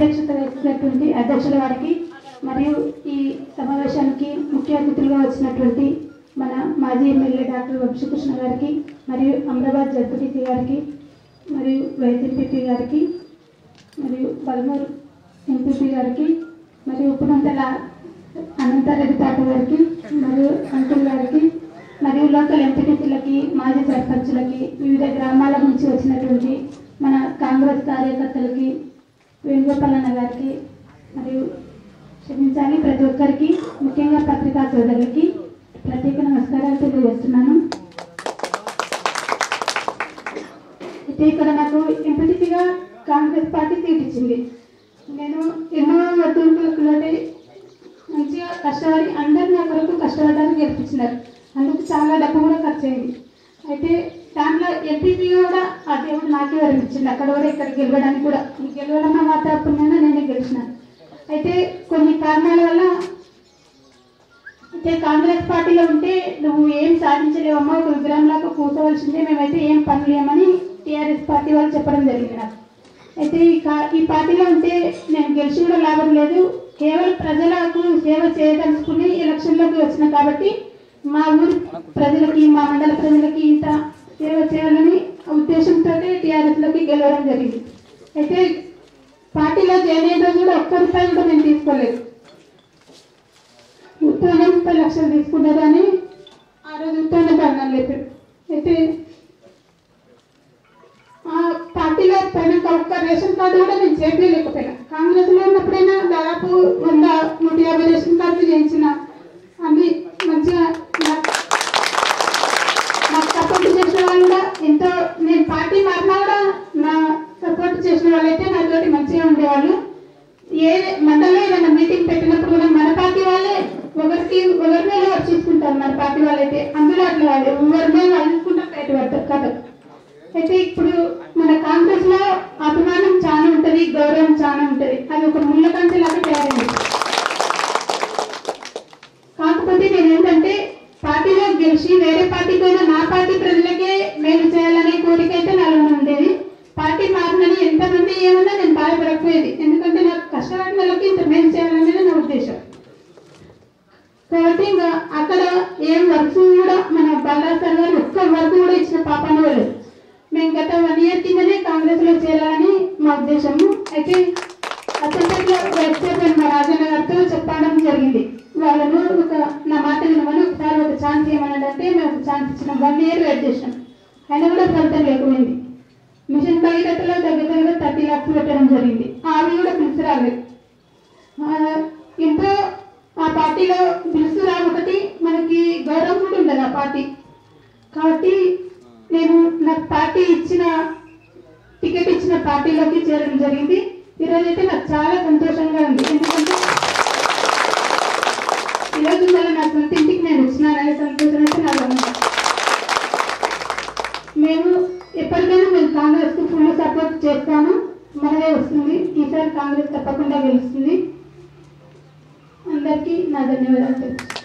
అధ్యక్షత వహిస్తున్నటువంటి అధ్యక్షుల వారికి మరియు ఈ సమావేశానికి ముఖ్య అతిథులుగా వచ్చినటువంటి మన మాజీ ఎమ్మెల్యే డాక్టర్ వంశకృష్ణ గారికి మరియు అమరాబాద్ జడ్పీటీసీ గారికి మరియు వైస్ ఎంపీపీ గారికి మరియు బలమూరు ఎంపీపీ గారికి మరియు ఉపనంతల అనంతారెడ్డి తాత గారికి మరియు అంకుల్ గారికి మరియు లోకల్ ఎంపీటీసీలకి మాజీ సర్పంచులకి వివిధ గ్రామాల నుంచి వచ్చినటువంటి మన కాంగ్రెస్ కార్యకర్తలకి వేణుగోపాలన్న గారికి మరియు క్షమించాలి ప్రతి ఒక్కరికి ముఖ్యంగా పత్రికా సోదరులకి ప్రత్యేక నమస్కారాలు తెలియజేస్తున్నాను అయితే ఇక్కడ నాకు ఎంపీటీసీగా కాంగ్రెస్ పార్టీ సీట్ ఇచ్చింది నేను ఎన్నో ఒత్తిడిలోనే మంచిగా కష్టపడి అందరు నా కొరకు కష్టపడడానికి గెలిపించినారు అందుకు చాలా డబ్బు కూడా ఖర్చు అయింది అయితే దాంట్లో ఎంపీపీ కూడా ఆ దేవుడు నాకే వరించింది అక్కడ కూడా ఇక్కడ గెలవడానికి కూడా ఈ గెలవడం మా తరపున నేనే గెలిచినాను అయితే కొన్ని కారణాల వల్ల అయితే కాంగ్రెస్ పార్టీలో ఉంటే నువ్వు ఏం సాధించలేవమ్మా ఒక విగ్రహంలాగా కూర్చోవలసిందే మేమైతే ఏం పనులు లేమని టీఆర్ఎస్ పార్టీ వాళ్ళు చెప్పడం జరిగింది నాకు అయితే ఈ కా- ఈ పార్టీలో ఉంటే నేను గెలిచి కూడా లాభం లేదు కేవలం ప్రజలకు సేవ చేయదలుచుకుని ఎలక్షన్లోకి వచ్చిన కాబట్టి మా ఊరి ప్రజలకి మా మండల ప్రజలకి ఇంత సేవ చేయాలని ఉద్దేశంతో టీఆర్ఎస్లోకి గెలవడం జరిగింది అయితే పార్టీలో జాయిన్ అయిన రోజు కూడా ఒక్క రూపాయి కూడా నేను తీసుకోలేదు ఉత్తరాలు ముప్పై లక్షలు తీసుకున్నారు అని ఆ రోజు ఉత్తరాలు బంగారు లేపారు అయితే ఆ పార్టీలో పోయినాక ఒక్క రేషన్ కార్డు కూడా నేను చేపించలేకపోయినా కాంగ్రెస్ లో ఉన్నప్పుడైనా దాదాపు వంద నూట యాభై రేషన్ కార్డులు చేయించిన అన్ని మంచిగా నాకు నాకు సపోర్ట్ చేసిన వాళ్ళు కూడా ఎంతో నేను పార్టీ మారినా కూడా నా సపోర్ట్ చేసిన వాళ్ళైతే నాతోటి మంచిగా ఉండేవాళ్ళు ఏ మండలంలో ఏదైనా మీటింగ్ పెట్టినప్పుడు కూడా మన పార్టీ వాళ్ళే ఒకరికి ఒకరినే చూసుకుంటారు మన పార్టీ వాళ్ళైతే అందులో అట్లా కాదు ఎవరినే చూసుకుంటారు బయట పడతారు కదా అయితే ఇప్పుడు మన కాంగ్రెస్ లో అభిమానం చాలా ఉంటది గౌరవం చాలా ఉంటది అది ఒక ముళ్ళ కంచె లాగా తయారైంది కాకపోతే నేను ఏంటంటే పార్టీలో గెలిచి వేరే పార్టీకి అయినా నా పార్టీ ప్రజలకే మేలు చేయాలనే కోరిక అయితే నాలో ఉండేది పార్టీ మారినని ఎంతమంది ఏమన్నా నేను బాధపడకపోయేది ఎందుకంటే నాకు కష్టపడిన వాళ్ళకి ఇంత మేలు చేయాలనేది నా ఉద్దేశం కాబట్టి ఇంకా అక్కడ ఏం వర్క్ కూడా మన బాలా సార్ గారు ఒక్క వర్క్ కూడా ఇచ్చిన పాపన వాళ్ళు మేము గత వన్ ఇయర్ కిందనే కాంగ్రెస్ లో చేరాలని మా ఉద్దేశము అయితే అసెంబ్లీలో వెబ్సైట్ మా రాజన్న గారితో చెప్పడం జరిగింది వాళ్ళను ఒక నా మాట వినమని ఒకసారి ఒక ఛాన్స్ ఇవ్వమని అంటే మేము ఒక ఛాన్స్ ఇచ్చినాం వన్ ఇయర్ వెయిట్ చేసినాం అయినా కూడా ఫలితం లేకపోయింది మిషన్ భగీరథలో దగ్గర దగ్గర థర్టీ లాక్స్ పెట్టడం జరిగింది అవి కూడా పిలిచి రాలేదు ఆ, ఎంతో ఆ పార్టీలో పిలుసు రాబట్టి మనకి గౌరవం కూడా ఉండదు ఆ పార్టీ కాబట్టి నేను నాకు పార్టీ ఇచ్చిన టికెట్ ఇచ్చిన పార్టీలోకి చేరడం జరిగింది ఈరోజు అయితే నాకు చాలా సంతోషంగా ఉంది ఎందుకంటే ఈరోజు మళ్ళీ నా సొంత ఇంటికి నేను వచ్చినాననే సంతోషం అయితే నాకు ఉంది మేము ఎప్పటికైనా మేము కాంగ్రెస్ కు ఫుల్ సపోర్ట్ చేస్తాను మనదే వస్తుంది ఈసారి కాంగ్రెస్ తప్పకుండా గెలుస్తుంది అందరికీ నా ధన్యవాదాలు తెలుసు